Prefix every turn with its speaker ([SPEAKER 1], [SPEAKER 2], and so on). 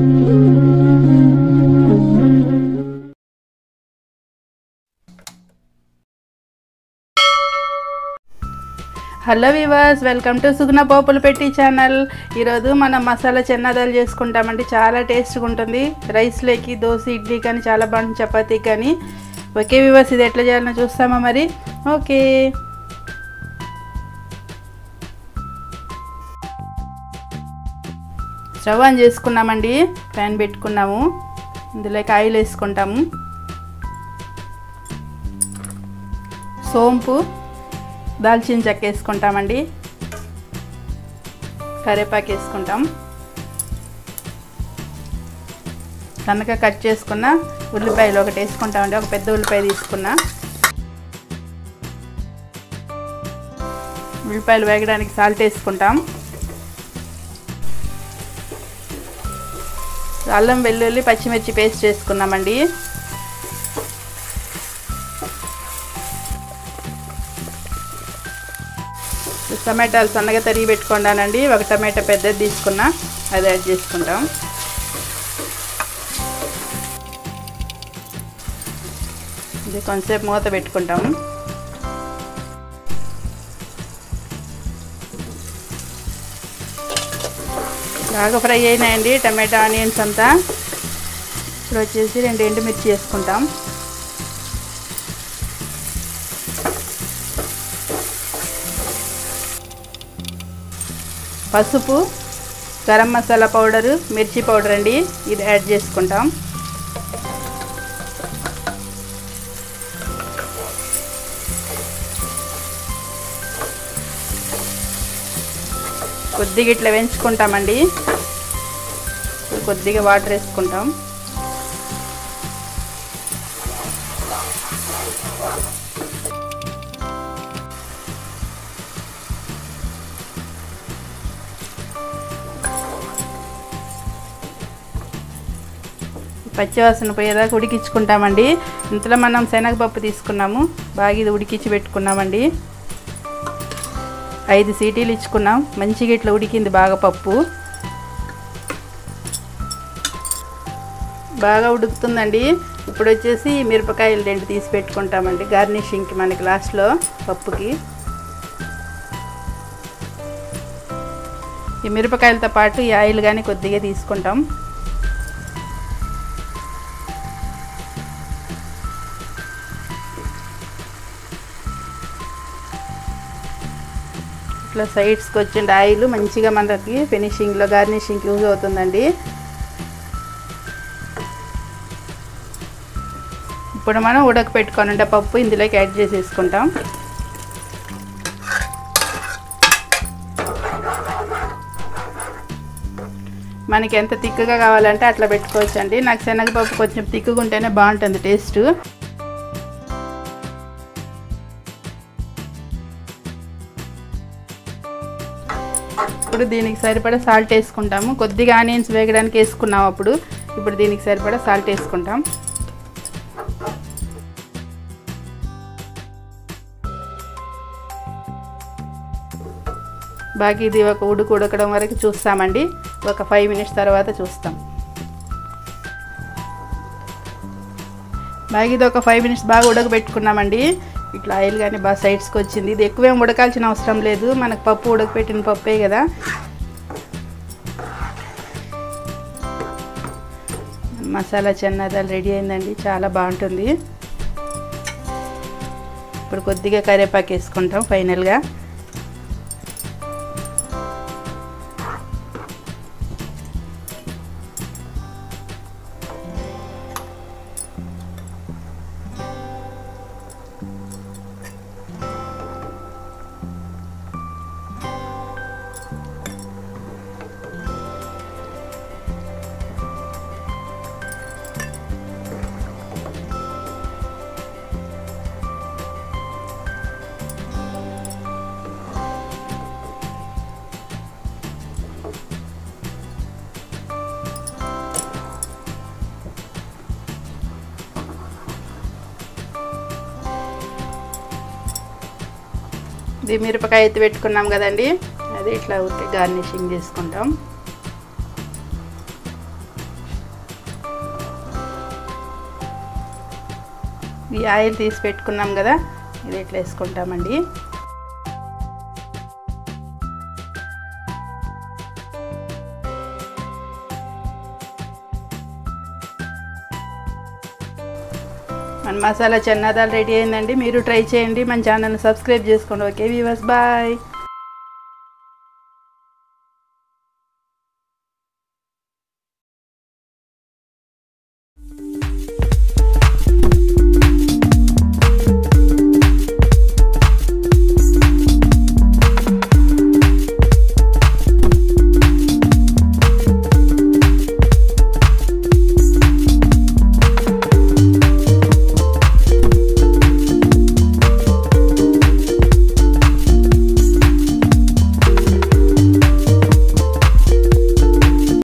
[SPEAKER 1] hello viewers welcome to Suguna పోపులు పెట్టి channel ఈరోజు మనం మసాలా చెన్నాదాలు చేసుకుంటామండి చాలా టేస్ట్గా ఉంటుంది రైస్లోకి దోశ ఇడ్లీ కానీ చాలా బాగుంటుంది చపాతీ కానీ ఓకే వివర్స్ ఇది ఎట్లా చేయాలో చూస్తామా మరి ఓకే స్టవ్ ఆన్ చేసుకున్నామండి ప్యాన్ పెట్టుకున్నాము ఇందులోకి ఆయిల్ వేసుకుంటాము సోంపు దాల్చిన చెక్క వేసుకుంటామండి కరివేపాకు వేసుకుంటాం కనుక కట్ చేసుకున్న ఉల్లిపాయలు ఒకటి వేసుకుంటామండి ఒక పెద్ద ఉల్లిపాయ తీసుకున్నా ఉల్లిపాయలు వేగడానికి సాల్ట్ వేసుకుంటాం అల్లం వెల్లుల్లి పచ్చిమిర్చి పేస్ట్ చేసుకున్నామండి టమాటాలు సన్నగా తరిగి పెట్టుకున్నానండి ఒక టమాటా పెద్దది తీసుకున్నా అది యాడ్ చేసుకుంటాం ఇది కొంచెంసేపు మూత పెట్టుకుంటాము బాగా ఫ్రై అయినాయండి టమాటా ఆనియన్స్ అంతా ఇప్పుడు వచ్చేసి రెండు ఎండుమిర్చి వేసుకుంటాం పసుపు గరం మసాలా పౌడరు మిర్చి పౌడర్ అండి ఇది యాడ్ చేసుకుంటాం కొద్దిగా ఇట్లా వేయించుకుంటామండి కొద్దిగా వాటర్ వేసుకుంటాం పచ్చివాసన పోయేదాకా ఉడికించుకుంటామండి ఇంతలో మనం శనగపప్పు తీసుకున్నాము బాగా ఇది ఉడికించి పెట్టుకున్నామండి ఐదు సీటీలు ఇచ్చుకున్నాం మంచిగా ఇట్లా ఉడికింది బాగా పప్పు బాగా ఉడుకుతుందండి ఇప్పుడు వచ్చేసి మిరపకాయలు రెండు తీసి పెట్టుకుంటామండి గార్నిషింగ్కి మనకి లాస్ట్లో పప్పుకి ఈ మిరపకాయలతో పాటు ఈ ఆయిల్ కానీ కొద్దిగా తీసుకుంటాం ఇట్లా సైడ్స్కి వచ్చింది ఆయిల్ మంచిగా మనకి ఫినిషింగ్లో గార్నిషింగ్కి యూజ్ అవుతుందండి ఇప్పుడు మనం ఉడక పెట్టుకొని పప్పు ఇందులోకి యాడ్ చేసేసుకుంటాం మనకి ఎంత తిక్కుగా కావాలంటే అట్లా పెట్టుకోవచ్చు అండి నాకు శనగపప్పు కొంచెం తిక్కుగా ఉంటేనే బాగుంటుంది టేస్ట్ ఇప్పుడు దీనికి సరిపడా సాల్ట్ వేసుకుంటాము కొద్దిగా ఆనియన్స్ వేగడానికి వేసుకున్నాము అప్పుడు ఇప్పుడు దీనికి సరిపడా సాల్ట్ వేసుకుంటాం బాగా ఇది ఒక ఉడుకు ఉడకడం వరకు చూస్తామండి ఒక ఫైవ్ మినిట్స్ తర్వాత చూస్తాం బాగా ఇది ఒక ఫైవ్ మినిట్స్ బాగా ఉడకబెట్టుకున్నామండి ఇట్లా ఆయిల్ కానీ బాగా సైడ్స్కి వచ్చింది ఇది ఎక్కువేం ఉడకాల్సిన అవసరం లేదు మనకు పప్పు ఉడకపెట్టిన పప్పే కదా మసాలా చెన్నదాలు రెడీ అయిందండి చాలా బాగుంటుంది ఇప్పుడు కొద్దిగా కరివేపాకు వేసుకుంటాం ఫైనల్గా ఇది మిరపకాయ ఎత్తి పెట్టుకున్నాం కదండి అది ఇట్లా ఊరికే గార్నిషింగ్ చేసుకుంటాం ఈ ఆయిల్ తీసి పెట్టుకున్నాం కదా ఇది ఇట్లా వేసుకుంటామండి మన మసాలా చెన్నాదాలు రెడీ అయిందండి మీరు ట్రై చేయండి మన ఛానల్ని సబ్స్క్రైబ్ చేసుకోండి ఓకే వీవర్స్ బాయ్